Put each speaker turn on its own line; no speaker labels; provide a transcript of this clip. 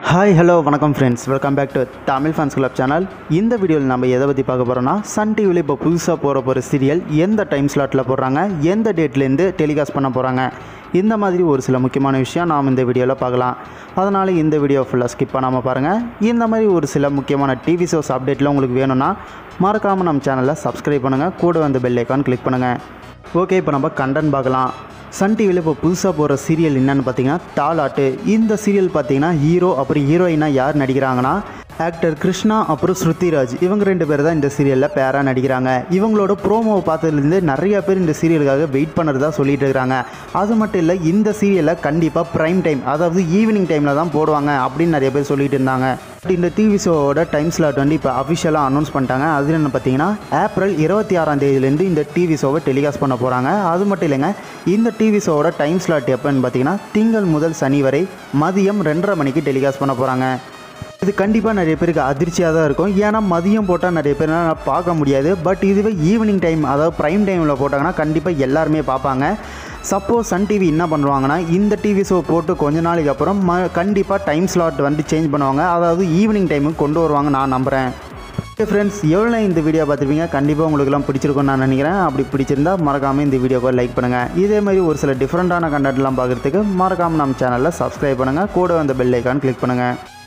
hi hello வணக்கம் friends welcome back to Tamil fans club channel இந்த வீடியோவில் நம்ம எதை பற்றி பார்க்க போகிறோம்னா சன் டிவியில் இப்போ புதுசாக போகிற போகிற சீரியல் எந்த டைம் ஸ்லாட்டில் போடுறாங்க எந்த டேட்லேருந்து டெலிகாஸ்ட் பண்ண போகிறாங்க இந்த மாதிரி ஒரு சில முக்கியமான விஷயம் நாம் இந்த வீடியோவில் பார்க்கலாம் அதனால் இந்த வீடியோ ஃபுல்லாக ஸ்கிப் பண்ணாமல் பாருங்கள் இந்த மாதிரி ஒரு சில முக்கியமான டிவி ஷோஸ் அப்டேட்லாம் உங்களுக்கு வேணும்னா மறக்காமல் நம்ம சேனலை சப்ஸ்கிரைப் பண்ணுங்கள் கூட வந்து பெல் ஐக்கான் கிளிக் பண்ணுங்கள் ஓகே இப்போ நம்ம கண்டன் பார்க்கலாம் சன் டிவியில் இப்போ புதுசாக போகிற சீரியல் என்னன்னு பார்த்தீங்கன்னா தாலாட்டு இந்த சீரியல் பார்த்தீங்கன்னா ஹீரோ அப்புறம் ஹீரோயினாக யார் நடிக்கிறாங்கன்னா ஆக்டர் கிருஷ்ணா அப்புறம் ஸ்ருதிராஜ் இவங்க ரெண்டு பேர் தான் இந்த சீரியலில் பேராக நடிக்கிறாங்க இவங்களோட ப்ரோமோவை பார்த்ததுலேருந்து நிறைய பேர் இந்த சீரியலுக்காக வெயிட் பண்ணுறதா சொல்லிட்டு இருக்கிறாங்க அது மட்டும் இல்லை இந்த சீரியலை கண்டிப்பாக ப்ரைம் டைம் அதாவது ஈவினிங் டைமில் தான் போடுவாங்க அப்படின்னு நிறைய பேர் சொல்லிட்டு இருந்தாங்க பட் இந்த டிவி ஷோவோட டைம் ஸ்லாட் வந்து இப்போ அஃபிஷியலாக அனௌன்ஸ் பண்ணிட்டாங்க அது என்ன பார்த்தீங்கன்னா ஏப்ரல் இருபத்தி ஆறாம் தேதியிலேருந்து இந்த டிவி ஷோவை டெலிகாஸ்ட் பண்ண போகிறாங்க அது மட்டும் இல்லைங்க இந்த டிவி ஷோவோட டைம் ஸ்லாட் எப்போன்னு பார்த்தீங்கன்னா திங்கள் முதல் சனி வரை மதியம் ரெண்டரை மணிக்கு டெலிகாஸ்ட் பண்ண போகிறாங்க இது கண்டிப்பாக நிறைய பேருக்கு அதிர்ச்சியாக தான் இருக்கும் ஏன்னா மதியம் போட்டால் நிறைய பேர் பார்க்க முடியாது பட் இதுவே ஈவினிங் டைம் அதாவது ப்ரைம் டைமில் போட்டாங்கன்னா கண்டிப்பாக எல்லாருமே பார்ப்பாங்க சப்போஸ் சன் டிவி என்ன பண்ணுவாங்கன்னா இந்த டிவி ஷோ போட்டு கொஞ்ச நாளைக்கு அப்புறம் ம கண்டிப்பாக டைம் ஸ்லாட் வந்து சேஞ்ச் பண்ணுவாங்க அதாவது ஈவினிங் டைமுக்கு கொண்டு வருவாங்க நான் நம்புகிறேன் ஓகே ஃப்ரெண்ட்ஸ் எவ்வளோ இந்த வீடியோ பார்த்துருப்பீங்க கண்டிப்பாக உங்களுக்குலாம் பிடிச்சிருக்கும்னு நான் நினைக்கிறேன் அப்படி பிடிச்சிருந்தா மறக்காமல் இந்த வீடியோவை லைக் பண்ணுங்கள் இதே மாதிரி ஒரு சில டிஃப்ரெண்ட்டான கண்டென்ட்லாம் பார்க்குறதுக்கு மறக்காமல் நம்ம சேனலில் சப்ஸ்கிரைப் பண்ணுங்கள் கூட அந்த பெல் ஐக்கான் கிளிக் பண்ணுங்கள்